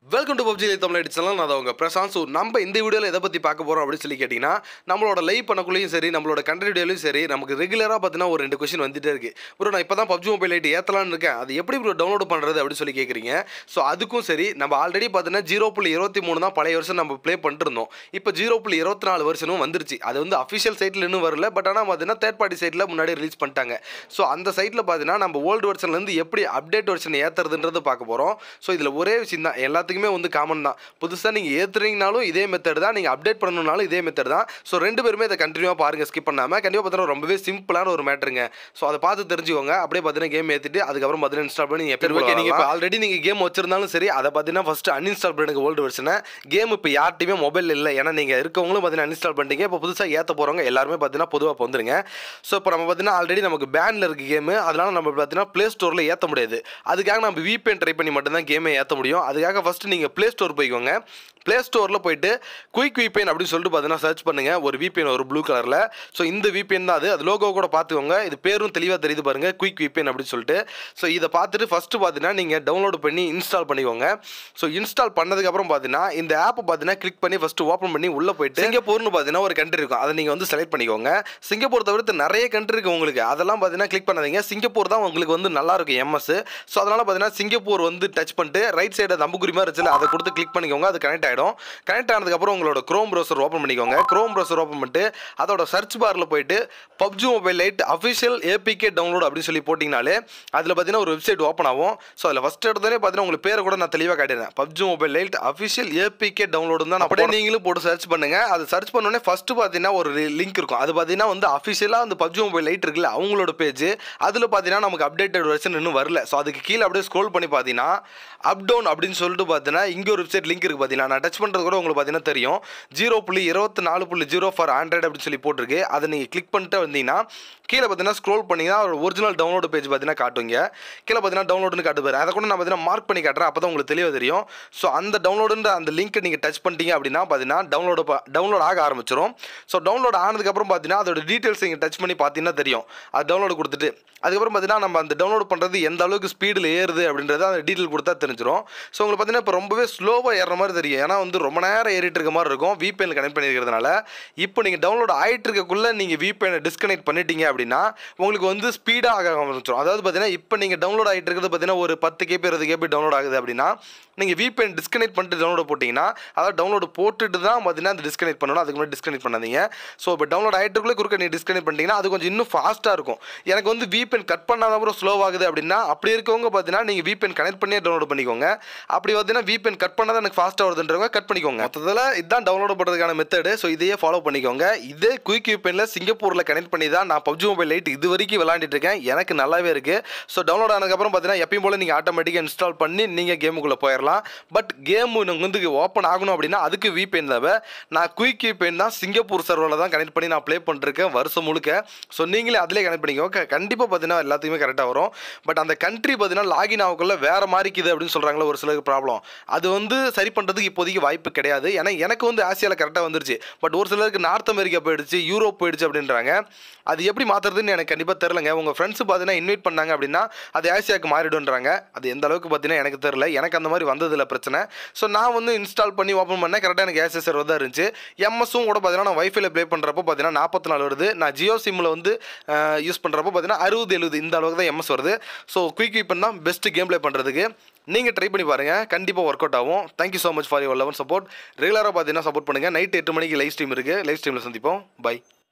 welcome to PUBG Tamil channel நான் உங்கள் Prashanth so நம்ம இந்த வீடியோவில் எதை பற்றி பார்க்க போகிறோம் அப்படின்னு சொல்லி கேட்டிங்கன்னா நம்மளோட லைவ் பண்ணக்குள்ளேயும் சரி நம்மளோட கண்டென்ட் வீடியோலையும் சரி நமக்கு ரெகுலராக பார்த்தீங்கன்னா ஒரு ரெண்டு கொஸ்டின் வந்துட்டே இருக்கு ப்ரோ நான் இப்போ தான் பப்ஜி மொபைல் லைட் ஏற்றலான்னு இருக்கேன் அது எப்படி ப்ரோ டவுன்லோட் பண்ணுறது அப்படின்னு சொல்லி கேட்குறீங்க ஸோ அதுக்கும் சரி நம்ம ஆல்ரெடி பார்த்தீங்கன்னா ஜீரோ புள்ளி இருபத்தி மூணு தான் பழைய வருஷம் நம்ம ப்ளே பண்ணிருந்தோம் இப்போ ஜீரோ புள்ளி இருபத்தி நாலு வருஷனும் வந்துருச்சு அது வந்து அஃபிஷியல் சைட்டில் இன்னும் வரல பட் ஆனால் பார்த்தீங்கன்னா தேர்ட் பார்ட்டி சைட்டில் முன்னாடி ரிலீஸ் பண்ணிட்டாங்க ஸோ அந்த சைட்டில் பார்த்தீங்கன்னா நம்ம ஓல்டு வெர்ஷன்லேருந்து எப்படி அப்டேட் வெர்ஷன் ஏற்றுறதுன்றது பார்க்க போகிறோம் ஸோ இதில் ஒரே விஷயம் தான் எல்லாத்துக்குமே வந்து காமன் தான் புதுசாக நீங்கள் ஏற்றுறீங்கனாலும் இதே மெத்தட் தான் நீங்கள் அப்டேட் பண்ணணும்னாலும் இதே மெத்தட் தான் ஸோ ரெண்டு பேருமே இதை கண்டினியூவாக பாருங்கள் ஸ்கிப் பண்ணாமல் கண்டிப்பாக பார்த்தீங்கன்னா ரொம்பவே சிம்பிளான ஒரு மேட்டருங்க ஸோ அதை பார்த்து தெரிஞ்சுக்கோங்க அப்படியே பார்த்தீங்கன்னா கேம் ஏற்றிட்டு அதுக்கப்புறம் பார்த்தீங்கன்னா இன்ஸ்டால் பண்ணி நீங்கள் எப்படி ஓகே நீங்கள் இப்போ ஆல்ரெடி நீங்கள் கேம் வச்சிருந்தாலும் சரி அதை பார்த்தீங்கன்னா ஃபஸ்ட்டு அன்இன்ஸ்டால் பண்ணுங்க ஓல்டு வெர்ஷனை கேம் இப்போ யார்ட்டையுமே மொபைல் இல்லை ஏன்னா நீங்கள் இருக்கவங்களும் பார்த்தீங்கன்னா அன்இன்ஸ்டால் பண்ணிட்டீங்க இப்போ புதுசாக ஏற்ற போகிறவங்க எல்லாருமே பார்த்தீங்கன்னா பொதுவாக இப்போ வந்துருங்க ஸோ இப்போ நம்ம பார்த்தீங்கன்னா ஆல்ரெடி நமக்கு பேனில் இருக்க கேமு அதனால நம்ம பார்த்தீங்கன்னா ப்ளே ஸ்டோரில் ஏற்ற முடியாது அதுக்காக நம்ம VPN ட்ரை பண்ணி மட்டும்தான் கேமை ஏற்ற முடியும் அதுக்காக ஃபஸ்ட்டு நீங்கள் ப்ளே ஸ்டோர் போய்க்கோங்க ப்ளே ஸ்டோரில் போயிட்டு குயிக் VPN அப்படின்னு சொல்லிட்டு பார்த்தீங்கன்னா சர்ச் பண்ணுங்கள் ஒரு VPN ஒரு ப்ளூ கலரில் ஸோ இந்த VPN தான் அது அது லோகோ கூட பார்த்துக்கோங்க இது பேரும் தெளிவாக தெரியுது பாருங்கள் குயிக் VPN அப்படின்னு சொல்லிட்டு ஸோ இதை பார்த்துட்டு ஃபஸ்ட்டு பார்த்தீங்கன்னா நீங்கள் டவுன்லோட் பண்ணி இன்ஸ்டால் பண்ணிக்கோங்க ஸோ இன்ஸ்டால் பண்ணதுக்கப்புறம் பார்த்தீங்கன்னா இந்த ஆப்பை பார்த்தீங்கன்னா கிளிக் பண்ணி ஃபஸ்ட்டு ஓப்பன் பண்ணி உள்ளே போயிட்டு சிங்கப்பூர்னு பார்த்தீங்கன்னா ஒரு கண்ட்ரி இருக்கும் அதை நீங்கள் வந்து செலக்ட் பண்ணிக்கோங்க சிங்கப்பூர் தவிர்த்து நிறைய கண்ட்ரி இருக்குது உங்களுக்கு அதெல்லாம் பார்த்தீங்கன்னா கிளிக் பண்ணாதீங்க சிங்கப்பூர் தான் உங்களுக்கு வந்து நல்லா இருக்கும் எம்எஸ் ஸோ அதனால் பார்த்தீங்கன்னா சிங்கப்பூர் வந்து டச் பண்ணிட்டு ரைட் சைடு நம்புக்குறி மாதிரி இருந்துச்சு அதை கொடுத்து கிளிக் பண்ணிக்கோங்க அது கனெக்ட் ஆகிடும் கனெக்ட் ஆனதுக்கப்புறம் உங்களோட க்ரோம் ப்ரௌசர் ஓப்பன் பண்ணிக்கோங்க க்ரோம் ப்ரௌசர் ஓப்பன் பண்ணிட்டு அதோட சர்ச் பாரில் போயிட்டு PUBG mobile lite official APK download அப்படின்னு சொல்லி போட்டிங்கனாலே அதில் பார்த்தீங்கன்னா ஒரு வெப்சைட் ஓப்பன் ஆகும் ஸோ அதில் ஃபஸ்ட் இடத்துல பார்த்தீங்கன்னா உங்களுக்கு பேரை கூட நான் தெளிவாக காட்டிடுறேன் PUBG mobile lite official APK download தான் அப்படியே நீங்களும் போட்டு சர்ச் பண்ணுங்க அது சர்ச் பண்ணோடனே ஃபஸ்ட்டு பார்த்தீங்கன்னா ஒரு லிங்க் இருக்கும் அது பார்த்தீங்கன்னா வந்து அஃபிஷியலாக அந்த பப்ஜி மொபைல் லைட் இருக்குல்ல அவங்களோட பேஜ் அதில் பார்த்தீங்கன்னா நமக்கு அப்டேட்டட் வெர்ஷன் இன்னும் வரல ஸோ அதுக்கு கீழே அப்படியே ஸ்க்ரோல் பண்ணி பார்த்தீங்கன்னா அப் டவுன் அப்படின்னு சொல்லிட்டு பார்த்தீங்கன்னா இங்கே ஒரு வெப்சைட் லிங்க் இருக்குது பார்த்தீங்கன்னா நான் டச் பண்ணுறது கூட உங்களுக்கு பார்த்தீங்கன்னா தெரியும் ஜீரோ புள்ளி இருபத்தி நாலு புள்ளி ஜீரோ ஃபார் ஆண்ட்ராய்டு அப்படின்னு சொல்லி போட்டிருக்கு அதை நீங்கள் கிளிக் பண்ணிட்டு வந்தீங்கன்னா கீழே பார்த்தீங்கன்னா ஸ்க்ரோல் பண்ணிங்கன்னா ஒரு ஒரிஜினல் டவுன்லோடு பேஜ் பார்த்தீங்கன்னா காட்டுவீங்க கீழே பார்த்தீங்கன்னா டவுன்லோடுன்னு காட்டு பேர் அதை கூட நான் பார்த்தீங்கன்னா மார்க் பண்ணி காட்டுறேன் அப்போ தான் உங்களுக்கு தெளிவாக தெரியும் ஸோ அந்த டவுன்லோடுன்ற அந்த லிங்க்கை நீங்கள் டச் பண்ணிட்டீங்க அப்படின்னா பார்த்தீங்கன்னா டவுன்லோடு டவுன்லோட் ஆக ஆரம்பிச்சிடும் ஸோ டவுன்லோட் ஆனதுக்கப்புறம் பார்த்தீங்கன்னா அதோட டீட்டெயில்ஸ் நீங்கள் டச் பண்ணி பார்த்தீங்கன்னா தெரியும் அது டவுன்லோடு கொடுத்துட்டு அதுக்கப்புறம் பார்த்தீங்கன்னா நம்ம அந்த டவுன்லோட் பண்ணுறது எந்த அளவுக்கு ஸ்பீடில் ஏறுது அப்படின்றத அந்த டீட்டெயில் கொடுத்தா தெரிஞ்சிடும் ஸோ உங்களுக்கு பார்த்தீங்கன்னா இப்போ ரொம்பவே ஸ்லோவாக ஏறுற மாதிரி தெரியும் ஏன்னா வந்து ரொம்ப நேரம் ஏறிட்டு இருக்க மாதிரி இருக்கும் VPN கனெக்ட் பண்ணியிருக்கிறதுனால இப்போ நீங்கள் டவுன்லோட் ஆகிட்டு இருக்கக்குள்ளே நீங்கள் VPN டிஸ்கனெக்ட் பண்ணிட்டீங்க அப்படின்னா உங்களுக்கு வந்து ஸ்பீடாக ஆக ஆரம்பிச்சிடும் அதாவது பார்த்தீங்கன்னா இப்போ நீங்கள் டவுன்லோட் ஆகிட்டு இருக்கிறது பார்த்தீங்கன்னா ஒரு பத்து கேபி இருபது கேபி டவுன்லோட் ஆகுது அப்படின்னா நீங்கள் VPN டிஸ்கனெக்ட் பண்ணிட்டு டவுன்லோட் போட்டிங்கன்னா அதாவது டவுன்லோட் போட்டுட்டு தான் பார்த்தீங்கன்னா அந்த டிஸ்கனெக்ட் பண்ணணும் அதுக்கு முன்னாடி டிஸ்கனெக்ட் பண்ணாதீங்க ஸோ இப்போ டவுன்லோட் ஆகிட்டுக்குள்ளே குறுக்க நீங்கள் டிஸ்கனெக்ட் பண்ணிட்டீங்கன்னா அது கொஞ்சம் இன்னும் ஃபாஸ்ட்டாக இருக்கும் எனக்கு வந்து VPN கட் பண்ணாத அப்புறம் ஸ்லோ ஆகுது அப்படின்னா அப்படி இருக்கவங்க பார்த்தீங்கன்னா நீங்கள் VPN கனெக்ட் பண்ணியே டவுன்லோட் பண்ணிக்கோங்க அப்படி பார்த்தீங்கன்னா VPN கட் பண்ணாதான் எனக்கு ஃபாஸ்ட்டாக வருதுன்றவங்க கட் பண்ணிக்கோங்க மொத்தத்தில் இதுதான் டவுன்லோட் பண்ணுறதுக்கான மெத்தடு ஸோ இதையே ஃபாலோ பண்ணிக்கோங்க இதே குயிக் VPNல சிங்கப்பூரில் கனெக்ட் பண்ணி தான் நான் பப்ஜி மொபைல் லைட் இது வரைக்கும் விளாண்டுட்டு இருக்கேன் எனக்கு நல்லாவே இருக்குது ஸோ டவுன்லோட் ஆனதுக்கப்புறம் பார்த்தீங்கன்னா எப்பயும் போல் நீங்கள் ஆட்டோமேட்டிக்காக இன்ஸ்டால் பண்ணி நீங்கள் கேமுக்குள்ளே போயிடலாம் பட் கேமு வந்து ஓப்பன் ஆகணும் அப்படின்னா அதுக்கு VPN தேவை நான் குயிக் VPN தான் சிங்கப்பூர் சர்வரில் தான் கனெக்ட் பண்ணி நான் ப்ளே பண்ணிருக்கேன் வருஷம் முழுக்க ஸோ நீங்களே அதிலே கனெக்ட் பண்ணிக்கோங்க கண்டிப்பாக பார்த்தீங்கன்னா எல்லாத்துக்குமே கரெக்டாக வரும் பட் அந்த கண்ட்ரி பார்த்தீங்கன்னா லாகின் ஆகக்குள்ள வேறு மாதிரிக்குது அப்படின்னு சொல்கிறாங்களே ஒரு சிலருக்கு ப்ராப்ளம் அது வந்து சரி பண்ணுறதுக்கு இப்போதைக்கு வாய்ப்பு கிடையாது ஏன்னா எனக்கு வந்து ஆசியாவில் கரெக்டாக வந்துருச்சு பட் ஒரு சிலருக்கு நார்த் அமெரிக்கா போயிடுச்சு யூரோப் போயிடுச்சு அப்படின்றாங்க அது எப்படி மாற்றுறதுன்னு எனக்கு கண்டிப்பாக தெரிலங்க உங்கள் ஃப்ரெண்ட்ஸ் பார்த்தீங்கன்னா இன்வைட் பண்ணாங்க அப்படின்னா அது ஆசியாவுக்கு மாறிடுன்றாங்க அது எந்த அளவுக்கு பார்த்தீங்கன்னா எனக்கு தெரில எனக்கு அந்த மாதிரி வந்ததில்ல பிரச்சனை ஸோ நான் வந்து இன்ஸ்டால் பண்ணி ஓப்பன் பண்ணேன் கரெக்டாக எனக்கு ஆசியா சர்வர் தான் இருந்துச்சு எம்எஸும் கூட பார்த்தீங்கன்னா நான் வைஃபைல ப்ளே பண்ணுறப்போ பார்த்தீங்கன்னா நாற்பத்தி நாலு வருது நான் ஜியோ சிம்மில் வந்து யூஸ் பண்ணுறப்போ பார்த்தீங்கன்னா அறுபது எழுபது இந்த அளவுக்கு தான் எம்எஸ் வருது ஸோ குயிக் வீப்பன் தான் பெஸ்ட் கேம் ப்ளே பண்ணுறதுக்கு நீங்கள் ட்ரை பண்ணி பாருங்கள் கண்டிப்பாக ஒர்க் அவுட் ஆகும் thank you so much for your eleven support ரெகுலராக பார்த்தீங்கன்னா சப்போர்ட் பண்ணுங்கள் நைட் எட்டு மணிக்கு லைவ் ஸ்ட்ரீம் இருக்குது லைவ் ஸ்ட்ரீமில் சந்திப்போம் பை